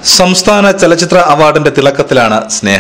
സംസ്ഥാന ചലച്ചിത്ര അവാർഡിന്റെ തിളക്കത്തിലാണ് സ്നേഹ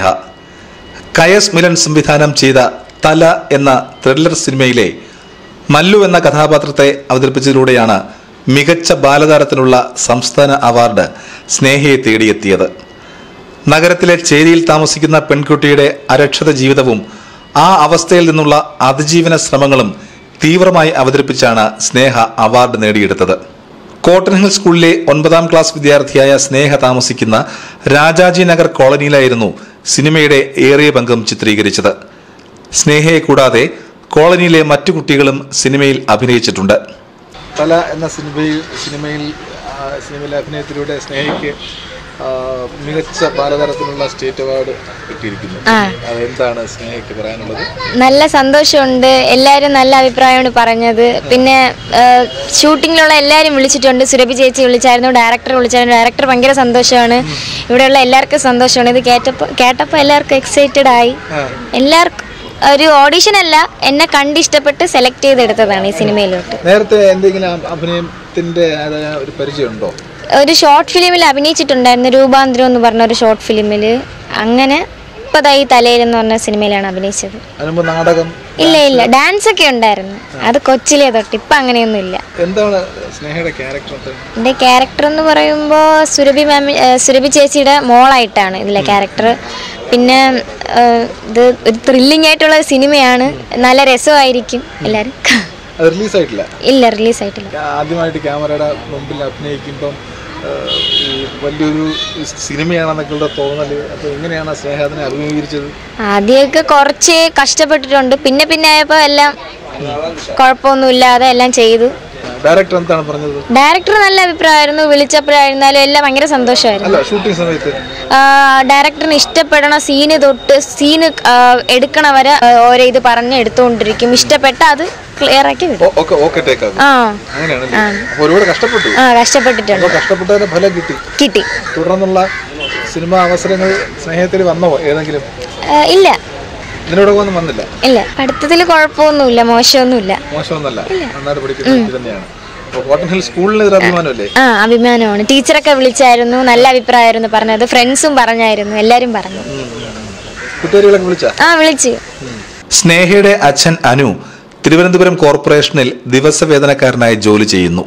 കയസ് മിലൻ സംവിധാനം ചെയ്ത തല എന്ന ത്രില്ലർ സിനിമയിലെ മല്ലു എന്ന കഥാപാത്രത്തെ അവതരിപ്പിച്ചതിലൂടെയാണ് മികച്ച ബാലതാരത്തിനുള്ള സംസ്ഥാന അവാർഡ് സ്നേഹയെ തേടിയെത്തിയത് നഗരത്തിലെ ചേരിയിൽ താമസിക്കുന്ന പെൺകുട്ടിയുടെ അരക്ഷത ജീവിതവും ആ അവസ്ഥയിൽ നിന്നുള്ള അതിജീവന ശ്രമങ്ങളും തീവ്രമായി അവതരിപ്പിച്ചാണ് സ്നേഹ അവാർഡ് നേടിയെടുത്തത് കോട്ടൺ ഹിൽ സ്കൂളിലെ ഒൻപതാം ക്ലാസ് വിദ്യാർത്ഥിയായ സ്നേഹ താമസിക്കുന്ന രാജാജി നഗർ കോളനിയിലായിരുന്നു സിനിമയുടെ ഏറിയ പങ്കും ചിത്രീകരിച്ചത് സ്നേഹയെ കൂടാതെ കോളനിയിലെ മറ്റു കുട്ടികളും സിനിമയിൽ അഭിനയിച്ചിട്ടുണ്ട് തല എന്ന സിനിമയിൽ സിനിമയിൽ ആ, സിനിമയിലെ അഭിനയത്തിലൂടെ സ്നേഹയ്ക്ക് ആ, മികച്ച ബാലതാരത്തിനുള്ള സ്റ്റേറ്റ് അവാർഡ് കിട്ടിയിരിക്കുന്നു ആ. അതെന്താണ് സ്നേഹയ്ക്ക് പറയാനുള്ളത് നല്ല സന്തോഷമുണ്ട് എല്ലാവരും നല്ല അഭിപ്രായമാണ് പറഞ്ഞത് പിന്നെ ഷൂട്ടിങ്ങിലുള്ള എല്ലാവരും വിളിച്ചിട്ടുണ്ട് സുരഭി ചേച്ചി വിളിച്ചായിരുന്നു ഡയറക്ടർ വിളിച്ചായിരുന്നു ഡയറക്ടർ ഭയങ്കര സന്തോഷമാണ് ഇവിടെയുള്ള എല്ലാവർക്കും സന്തോഷമാണ് ഇത് കേട്ടപ്പോൾ കേട്ടപ്പോൾ എല്ലാവർക്കും എക്സൈറ്റഡ് ആയി ആ. എല്ലാവർക്കും ഒരു ഓഡിഷൻ അല്ല എന്നെ കണ്ട് ഇഷ്ടപ്പെട്ട് സെലക്ട് ചെയ്തെടുത്തതാണ് ഈ സിനിമയിലോട്ട് നേരത്തെ എന്തെങ്കിലും അ- അഭിനയത്തിന്റെ അതായ ഒരു പരിചയമുണ്ടോ ഒരു ഷോർട്ട് ഫിലിമിൽ അഭിനയിച്ചിട്ടുണ്ടായിരുന്നു രൂപാന്തരം എന്ന് പറഞ്ഞ ഒരു ഷോർട്ട് ഫിലിമിൽ അങ്ങനെ ഇപ്പതായി തലയിൽ എന്ന് പറഞ്ഞ സിനിമയിലാണ് അഭിനയിച്ചത് അതിനുമ്പ് നാടകം ഇല്ല ഇല്ല ഡാൻസ് ഒക്കെ ഉണ്ടായിരുന്നു അത് കൊച്ചിലെ തൊട്ട് ഇപ്പം അങ്ങനെയൊന്നും ഇല്ല എന്താണ് സ്നേഹയുടെ ക്യാരക്ടർ എന്താണ് എൻ്റെ ക്യാരക്ടർ എന്ന് പറയുമ്പോൾ സുരഭി മാമി ഏഹ് സുരഭി ചേച്ചിയുടെ മോളായിട്ടാണ് ഇതിലെ ക്യാരക്ടർ പിന്നെ ഏഹ് ഇത് ഒരു ത്രില്ലിംഗ് ആയിട്ടുള്ള ഒരു സിനിമയാണ് നല്ല രസമായിരിക്കും എല്ലാവരും അത് റിലീസായിട്ടില്ല ഇല്ല റിലീസായിട്ടില്ല ആദ്യമായിട്ട് ക്യാമറയുടെ മുമ്പിൽ അഭിനയിക്കുമ്പം ആ, ഈ വലിയൊരു സിനിമയാണെന്നൊക്കെയുള്ള തോന്നല് അപ്പോൾ എങ്ങനെയാണ് സ്നേഹ അതിനെ അഭിമുഖീകരിച്ചത് ആദ്യമൊക്കെ കുറച്ച് കഷ്ടപ്പെട്ടിട്ടുണ്ട് പിന്നെ പിന്നെ ആയപ്പോൾ എല്ലാം കുഴപ്പമൊന്നുമില്ലാതെ എല്ലാം ചെയ്തു ഡയറക്ടർ എന്താണ് പറഞ്ഞത് ഡയറക്ടർ നല്ല അഭിപ്രായമായിരുന്നു വിളിച്ചപ്പോഴായിരുന്നാലും എല്ലാം ഭയങ്കര സന്തോഷമായിരുന്നു അല്ല ഷൂട്ടിംഗ് സമയത്ത് ആ, ഡയറക്ടറിന് ഇഷ്ടപ്പെടണ സീന് തൊട്ട് സീന് ആ, എടുക്കണ വരെ ആ, ഓരോ ഇത് പറഞ്ഞ് എടുത്തുകൊണ്ടിരിക്കും ഇഷ്ടപ്പെട്ട അത് ക്ലിയർ ആക്കി വിടും ഓ- ഓക്കെ ഓക്കെ ടേക്ക് ആകും ആ അങ്ങനെയാണല്ലേ അപ്പോൾ ഒരുപാട് കഷ്ടപ്പെട്ടു ആ കഷ്ടപ്പെട്ടിട്ടുണ്ട് അപ്പോൾ കഷ്ടപ്പെട്ടതിന്റെ ഫലം കിട്ടി കിട്ടി തുടർന്നുള്ള സിനിമാ അവസരങ്ങൾ സ്നേഹത്തിൽ വന്നോ ഏതെങ്കിലും ആ, ഇല്ല ഇതിനോടൊപ്പം ഒന്നും വന്നില്ല ഇല്ല പഠിത്തത്തിൽ കുഴപ്പമൊന്നുമില്ല മോശമൊന്നുമില്ല മോശമൊന്നുമില്ല നന്നായിട്ട് പഠിക്കുന്ന വ്യക്തി തന്നെയാണ് അപ്പോൾ കോട്ടൺ ഹിൽ സ്കൂളിന് ഇതൊരു അഭിമാനമല്ലേ ആ അഭിമാനമാണ് ടീച്ചറൊക്കെ വിളിച്ചായിരുന്നു നല്ല അഭിപ്രായമായിരുന്നു പറഞ്ഞത് ഫ്രണ്ട്സും പറഞ്ഞായിരുന്നു എല്ലാവരും പറഞ്ഞു കുട്ടികാരികളൊക്കെ വിളിച്ചാ ആ വിളിച്ചു സ്നേഹയുടെ അച്ഛൻ അനു തിരുവനന്തപുരം കോർപ്പറേഷനിൽ ദിവസവേതനക്കാരനായി ജോലി ചെയ്യുന്നു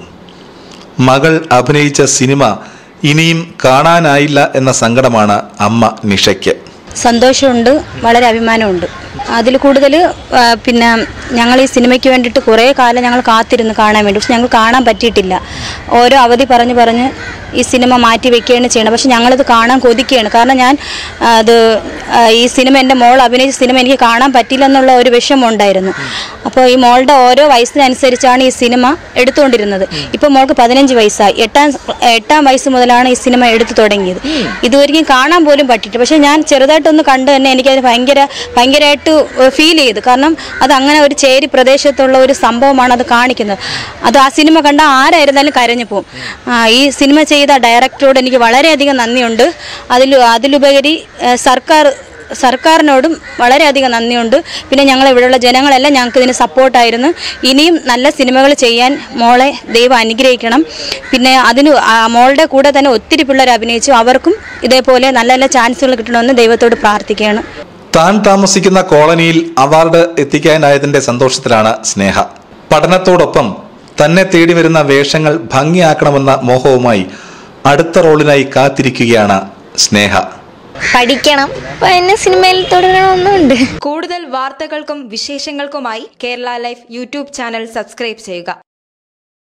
മകൾ അഭിനയിച്ച സിനിമ ഇനിയും കാണാനായില്ല എന്ന സങ്കടമാണ് അമ്മ നിഷയ്ക്ക് സന്തോഷമുണ്ട് വളരെ അഭിമാനമുണ്ട് അതിൽ കൂടുതൽ പിന്നെ ഞങ്ങൾ ഈ സിനിമയ്ക്ക് വേണ്ടിയിട്ട് കുറേ കാലം ഞങ്ങൾ കാത്തിരുന്നു കാണാൻ വേണ്ടി പക്ഷെ ഞങ്ങൾ കാണാൻ പറ്റിയിട്ടില്ല ഓരോ അവധി പറഞ്ഞ് പറഞ്ഞ് ഈ സിനിമ മാറ്റി വെക്കുകയാണ് ചെയ്യണം പക്ഷെ ഞങ്ങളിത് കാണാൻ കൊതിക്കുകയാണ് കാരണം ഞാൻ ആ, അത് ആ, ഈ സിനിമ എൻ്റെ മോൾ അഭിനയിച്ച സിനിമ എനിക്ക് കാണാൻ പറ്റില്ല എന്നുള്ള ഒരു വിഷമം ഉണ്ടായിരുന്നു അപ്പോൾ ഈ മോളുടെ ഓരോ വയസ്സിനനുസരിച്ചാണ് ഈ സിനിമ എടുത്തുകൊണ്ടിരുന്നത് ഇപ്പോൾ മോൾക്ക് പതിനഞ്ച് വയസ്സായി എട്ടാം എട്ടാം വയസ്സ് മുതലാണ് ഈ സിനിമ എടുത്തു തുടങ്ങിയത് ഇതുവരെയും കാണാൻ പോലും പറ്റിയിട്ട് പക്ഷേ ഞാൻ ചെറുതായിട്ടൊന്ന് കണ്ട് തന്നെ എനിക്കത് ഭയങ്കര ഭയങ്കരമായിട്ട് ഫീൽ ചെയ്തു കാരണം അത് അങ്ങനെ ഒരു ചേരി പ്രദേശത്തുള്ള ഒരു സംഭവമാണ് അത് കാണിക്കുന്നത് അത് ആ സിനിമ കണ്ട ആരായിരുന്നാലും കരഞ്ഞു പോകും ആ, ഈ സിനിമ ചെയ്ത ഡയറക്ടറോട് എനിക്ക് വളരെയധികം നന്ദിയുണ്ട് അതിൽ അതിലുപരി ഏഹ്, സർക്കാർ സർക്കാരിനോടും വളരെയധികം നന്ദിയുണ്ട് പിന്നെ ഞങ്ങൾ ഇവിടെയുള്ള ജനങ്ങളെല്ലാം ഞങ്ങൾക്ക് ഇതിന് സപ്പോർട്ടായിരുന്നു ഇനിയും നല്ല സിനിമകൾ ചെയ്യാൻ മോളെ ദൈവം അനുഗ്രഹിക്കണം പിന്നെ അതിന് ആ മോളുടെ കൂടെ തന്നെ ഒത്തിരി പിള്ളേർ അഭിനയിച്ചു അവർക്കും ഇതേപോലെ നല്ല നല്ല ചാൻസുകൾ കിട്ടണമെന്ന് ദൈവത്തോട് പ്രാർത്ഥിക്കുകയാണ് താൻ താമസിക്കുന്ന കോളനിയിൽ അവാർഡ് എത്തിക്കാനായതിന്റെ സന്തോഷത്തിലാണ് സ്നേഹ പഠനത്തോടൊപ്പം തന്നെ തേടി വരുന്ന വേഷങ്ങൾ ഭംഗിയാക്കണമെന്ന മോഹവുമായി അടുത്ത റോളിനായി കാത്തിരിക്കുകയാണ് സ്നേഹ പഠിക്കണം അപ്പൊ എന്നെ സിനിമയിൽ തുടരണമെന്നുണ്ട് കൂടുതൽ വാർത്തകൾക്കും വിശേഷങ്ങൾക്കുമായി Kerala life YouTube channel subscribe ചെയ്യുക